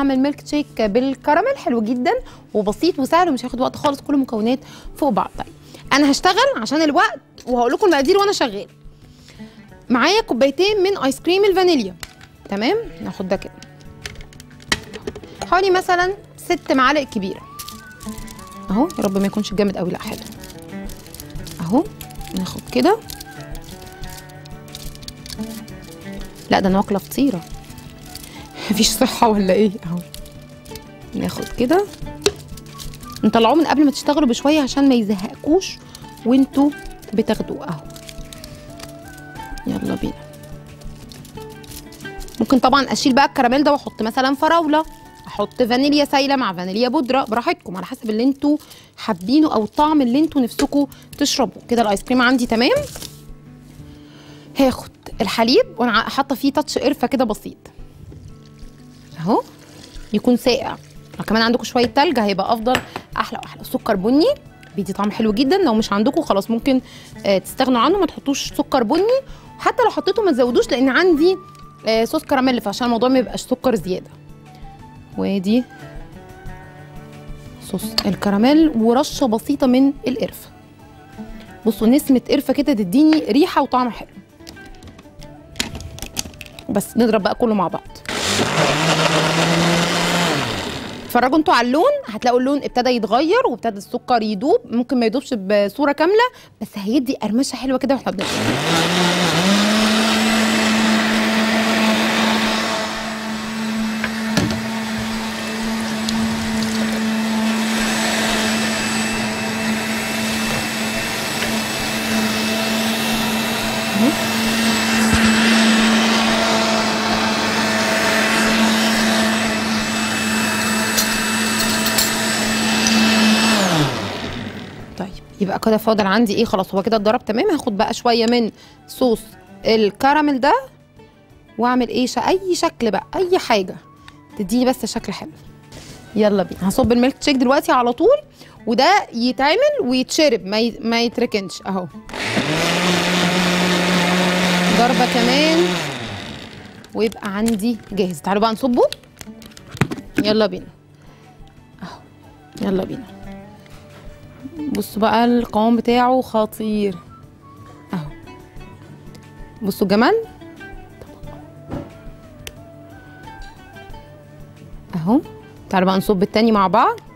اعمل ميلك شيك بالكراميل حلو جدا وبسيط وسهل ومش هياخد وقت خالص كل المكونات فوق بعض طيب انا هشتغل عشان الوقت وهقول لكم المقادير وانا شغال معايا كوبايتين من ايس كريم الفانيليا تمام ناخد ده كده حوالي مثلا ست معالق كبيره اهو يا رب ما يكونش جامد قوي لا حلو اهو ناخد كده لا ده انا واكله فطيره مفيش صحه ولا ايه اهو ناخد كده نطلعوه من قبل ما تشتغلوا بشويه عشان ما يزهقكوش وانتوا بتاخدوه اهو يلا بينا ممكن طبعا اشيل بقى الكراميل ده واحط مثلا فراوله احط فانيليا سايله مع فانيليا بودره براحتكم على حسب اللي انتوا حابينه او الطعم اللي انتوا نفسكم تشربوه كده الايس كريم عندي تمام هاخد الحليب وانا حاطه فيه تاتش قرفه كده بسيط اهو يكون ساقع لو كمان عندكم شويه تلج هيبقى افضل احلى واحلى سكر بني بيدي طعم حلو جدا لو مش عندكم خلاص ممكن آه تستغنوا عنه ما تحطوش سكر بني حتى لو حطيته ما تزودوش لان عندي آه صوص كراميل فعشان الموضوع ما يبقاش سكر زياده وادي صوص الكراميل ورشه بسيطه من القرفه بصوا نسمه قرفه كده تديني ريحه وطعم حلو بس نضرب بقى كله مع بعض اتفرجوا انتوا على اللون هتلاقوا اللون ابتدى يتغير وابتدى السكر يدوب ممكن ما يدوبش بصوره كامله بس هيدي قرمشه حلوه كده واحنا بنشرب طيب يبقى كده فاضل عندي ايه خلاص هو كده اتضرب تمام هاخد بقى شويه من صوص الكراميل ده واعمل ايه ش- اي شكل بقى اي حاجه تديني بس شكل حلو يلا بينا هصب الميلك شيك دلوقتي على طول وده يتعمل ويتشرب ما ي... ما يتركنش اهو ضربه كمان ويبقى عندي جاهز تعالوا بقى نصبه يلا بينا اهو يلا بينا بصوا بقى القوام بتاعه خطير اهو بصوا الجمال اهو تعالوا بقى نصب التاني مع بعض